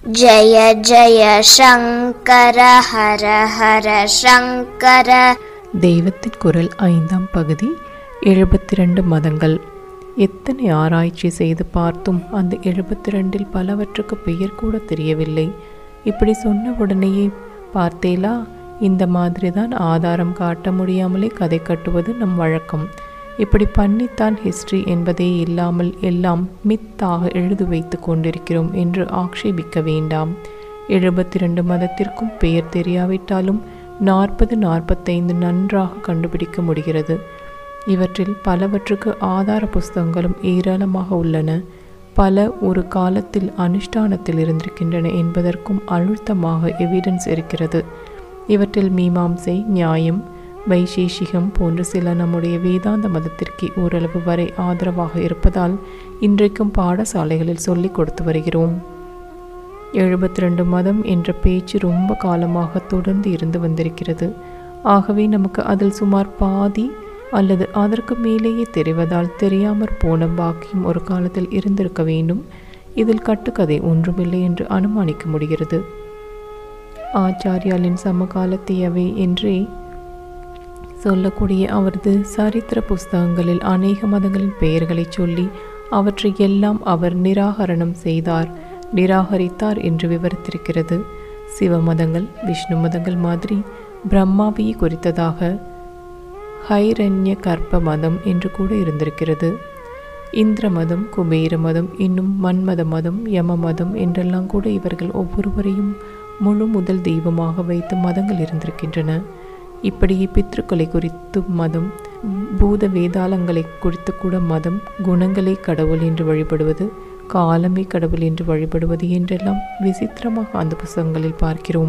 जय जय शङ्कर हर हर शङ्कर தெய்வத்தின் குரல் ஐந்தாம் பகுதி எழுபத்தி ரெண்டு மதங்கள் எத்தனை ஆராய்ச்சி செய்து பார்த்தும் அந்த எழுபத்தி ரெண்டில் பலவற்றுக்கு பெயர் கூட தெரியவில்லை இப்படி சொன்ன உடனேயே பார்த்தேலா இந்த மாதிரி தான் ஆதாரம் காட்ட முடியாமலே கதை கட்டுவது நம் வழக்கம் இப்படி பண்ணித்தான் ஹிஸ்டரி என்பதே இல்லாமல் எல்லாம் மித்தாக எழுதி வைத்து கொண்டிருக்கிறோம் என்று ஆக்ஷேபிக்க வேண்டாம் எழுபத்தி ரெண்டு மதத்திற்கும் பெயர் தெரியாவிட்டாலும் நாற்பது நாற்பத்தைந்து நன்றாக கண்டுபிடிக்க முடிகிறது இவற்றில் பலவற்றுக்கு ஆதார புஸ்தகங்களும் ஏராளமாக உள்ளன பல ஒரு காலத்தில் அனுஷ்டானத்தில் இருந்திருக்கின்றன என்பதற்கும் அழுத்தமாக எவிடன்ஸ் இருக்கிறது இவற்றில் மீமாம்சை நியாயம் வைசேஷிகம் போன்ற சில நம்முடைய வேதாந்த மதத்திற்கு ஓரளவு வரை ஆதரவாக இருப்பதால் இன்றைக்கும் பாடசாலைகளில் சொல்லிக் கொடுத்து வருகிறோம் எழுபத்தி ரெண்டு மதம் என்ற பேச்சு ரொம்ப காலமாக தொடர்ந்து இருந்து வந்திருக்கிறது ஆகவே நமக்கு அதில் சுமார் பாதி அல்லது அதற்கு மேலேயே தெரிவதால் தெரியாமற் போன பாக்கியம் ஒரு காலத்தில் இருந்திருக்க வேண்டும் இதில் கட்டுக்கதை ஒன்றுமில்லை என்று அனுமானிக்க முடிகிறது ஆச்சாரியாலின் சமகாலத்தியவை என்றே சொல்லக்கூடிய அவரது சரித்திர புஸ்தகங்களில் அநேக மதங்களின் பெயர்களை சொல்லி அவற்றை எல்லாம் அவர் நிராகரணம் செய்தார் நிராகரித்தார் என்று விவரித்திருக்கிறது சிவ மதங்கள் விஷ்ணு மதங்கள் மாதிரி பிரம்மாவியை குறித்ததாக ஹைரண்ய கற்ப மதம் என்று கூட இருந்திருக்கிறது இந்திர மதம் குபேர மதம் இன்னும் மன்மத மதம் யம மதம் என்றெல்லாம் கூட இவர்கள் ஒவ்வொருவரையும் முழு முதல் தெய்வமாக வைத்து மதங்கள் இருந்திருக்கின்றன இப்படியே பித்ருக்களை குறித்து மதம் பூத வேதாளங்களை குறித்து கூட மதம் குணங்களே கடவுள் என்று வழிபடுவது காலமே கடவுள் என்று வழிபடுவது என்றெல்லாம் விசித்திரமாக அந்த புஸ்தகங்களில் பார்க்கிறோம்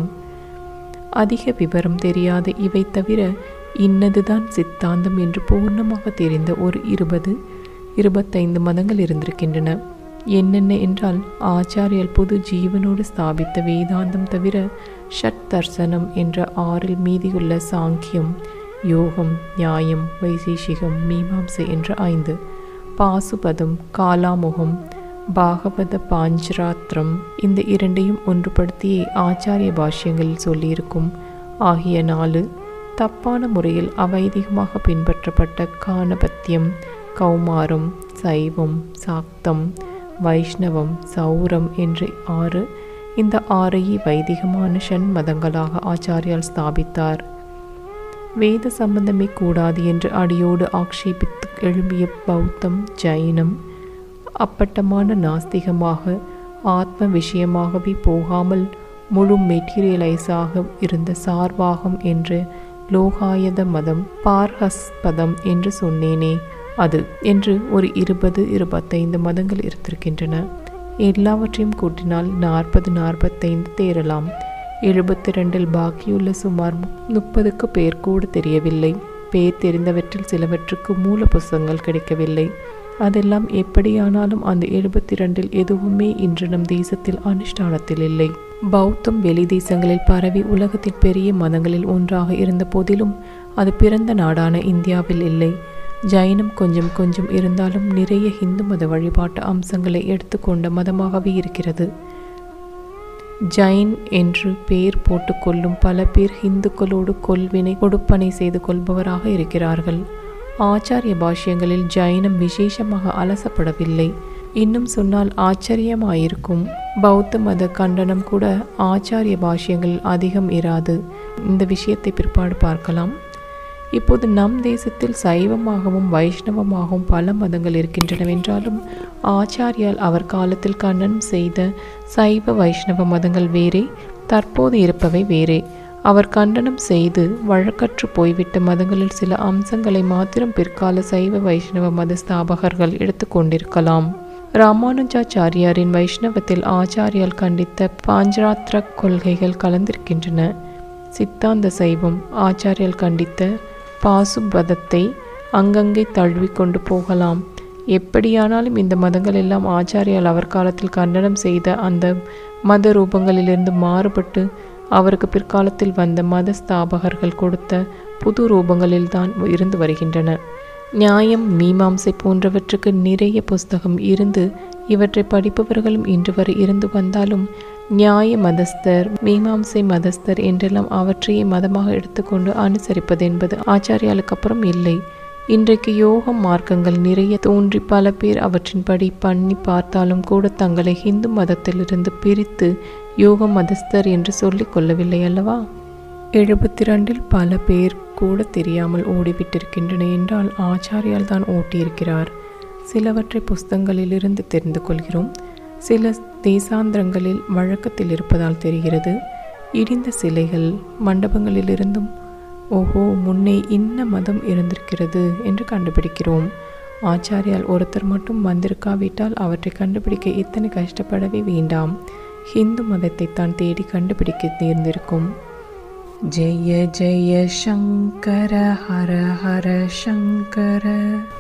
அதிக விவரம் தெரியாத இவை தவிர இன்னதுதான் சித்தாந்தம் என்று பூர்ணமாக தெரிந்த ஒரு இருபது இருபத்தைந்து மதங்கள் இருந்திருக்கின்றன என்னென்ன என்றால் ஆச்சாரியல் புது ஜீவனோடு ஸ்தாபித்த வேதாந்தம் தவிர ஷட் தர்சனம் என்ற ஆறில் மீதியுள்ள சாங்கியம் யோகம் நியாயம் வைசேஷிகம் மீமாம்சை என்ற ஐந்து பாசுபதம் காலாமுகம் பாகவத பாஞ்சராத்திரம் இந்த இரண்டையும் ஒன்றுபடுத்தியே ஆச்சாரிய பாஷ்யங்களில் சொல்லியிருக்கும் ஆகிய நாலு தப்பான முறையில் அவைதிகமாக பின்பற்றப்பட்ட கானபத்தியம் கௌமாரம் சைவம் சாக்தம் வைஷ்ணவம் சௌரம் என்று ஆறு இந்த ஆறையே வைதிகமான ஷண் மதங்களாக ஆச்சாரியால் ஸ்தாபித்தார் வேத சம்பந்தமே கூடாது என்று அடியோடு ஆக்ஷேபித்து எழும்பிய பௌத்தம் ஜைனம் அப்பட்டமான நாஸ்திகமாக ஆத்ம விஷயமாகவே போகாமல் முழு மெட்டீரியலைஸாக இருந்த சார்வாகம் என்று லோகாயத மதம் பார்ஹஸ்பதம் என்று சொன்னேனே அது என்று ஒரு இருபது இருபத்தைந்து மதங்கள் இருந்திருக்கின்றன எல்லாவற்றையும் கூட்டினால் நாற்பது நாற்பத்தைந்து தேரலாம் எழுபத்தி ரெண்டில் பாக்கியுள்ள சுமார் முப்பதுக்கு பேர் கூட தெரியவில்லை பேர் தெரிந்தவற்றில் சிலவற்றுக்கு மூல புஸ்தகங்கள் கிடைக்கவில்லை அதெல்லாம் எப்படியானாலும் அந்த எழுபத்தி ரெண்டில் எதுவுமே இன்று நம் தேசத்தில் அனுஷ்டானத்தில் இல்லை பௌத்தம் வெளி தேசங்களில் பரவி உலகத்தின் பெரிய மதங்களில் ஒன்றாக இருந்த போதிலும் அது பிறந்த நாடான இந்தியாவில் இல்லை ஜைனம் கொஞ்சம் கொஞ்சம் இருந்தாலும் நிறைய இந்து மத வழிபாட்டு அம்சங்களை எடுத்துக்கொண்ட மதமாகவே இருக்கிறது ஜைன் என்று பெயர் போட்டுக்கொள்ளும் பல பேர் இந்துக்களோடு கொள்வினை கொடுப்பனை செய்து கொள்பவராக இருக்கிறார்கள் ஆச்சாரிய பாஷ்யங்களில் ஜைனம் விசேஷமாக அலசப்படவில்லை இன்னும் சொன்னால் ஆச்சரியமாயிருக்கும் பௌத்த மத கண்டனம் கூட ஆச்சாரிய பாஷ்யங்களில் அதிகம் இராது இந்த விஷயத்தை பிற்பாடு பார்க்கலாம் இப்போது நம் தேசத்தில் சைவமாகவும் வைஷ்ணவமாகவும் பல மதங்கள் இருக்கின்றனவென்றாலும் ஆச்சாரியால் அவர் காலத்தில் கண்ணன் செய்த சைவ வைஷ்ணவ மதங்கள் வேறே தற்போது இருப்பவை வேறே அவர் கண்டனம் செய்து வழக்கற்று போய்விட்ட மதங்களில் சில அம்சங்களை மாத்திரம் பிற்கால சைவ வைஷ்ணவ மத ஸ்தாபகர்கள் எடுத்துக்கொண்டிருக்கலாம் ராமானுஜாச்சாரியாரின் வைஷ்ணவத்தில் ஆச்சாரியால் கண்டித்த பாஞ்சராத்திர கொள்கைகள் கலந்திருக்கின்றன சித்தாந்த சைவம் ஆச்சாரியால் கண்டித்த பாசுபதத்தை அங்கங்கே தழுவி கொண்டு போகலாம் எப்படியானாலும் இந்த மதங்கள் எல்லாம் ஆச்சாரியால் அவர் காலத்தில் கண்டனம் செய்த அந்த மத ரூபங்களிலிருந்து மாறுபட்டு அவருக்கு பிற்காலத்தில் வந்த மத ஸ்தாபகர்கள் கொடுத்த புது ரூபங்களில்தான் இருந்து வருகின்றன நியாயம் மீமாம்சை போன்றவற்றுக்கு நிறைய புஸ்தகம் இருந்து இவற்றை படிப்பவர்களும் இன்று வரை இருந்து வந்தாலும் நியாய மதஸ்தர் மீமாம்சை மதஸ்தர் என்றெல்லாம் அவற்றையே மதமாக எடுத்துக்கொண்டு அனுசரிப்பது என்பது ஆச்சாரியாளுக்கு அப்புறம் இல்லை இன்றைக்கு யோக மார்க்கங்கள் நிறைய தோன்றி பல பேர் அவற்றின்படி பண்ணி பார்த்தாலும் கூட தங்களை ஹிந்து மதத்திலிருந்து பிரித்து யோக மதஸ்தர் என்று சொல்லிக் கொள்ளவில்லை அல்லவா எழுபத்தி ரெண்டில் பல பேர் கூட தெரியாமல் ஓடிவிட்டிருக்கின்றன என்றால் ஆச்சாரியால் தான் ஓட்டியிருக்கிறார் சிலவற்றை புஸ்தங்களிலிருந்து தெரிந்து கொள்கிறோம் சில தேசாந்திரங்களில் வழக்கத்தில் இருப்பதால் தெரிகிறது இடிந்த சிலைகள் மண்டபங்களிலிருந்தும் ஓஹோ முன்னே இன்ன மதம் இருந்திருக்கிறது என்று கண்டுபிடிக்கிறோம் ஆச்சாரியால் ஒருத்தர் மட்டும் வந்திருக்காவிட்டால் அவற்றை கண்டுபிடிக்க இத்தனை கஷ்டப்படவே வேண்டாம் ஹிந்து மதத்தை தான் தேடி கண்டுபிடிக்க நேர்ந்திருக்கும் ஜெய ஜெய சங்கர ஹர ஹர சங்கர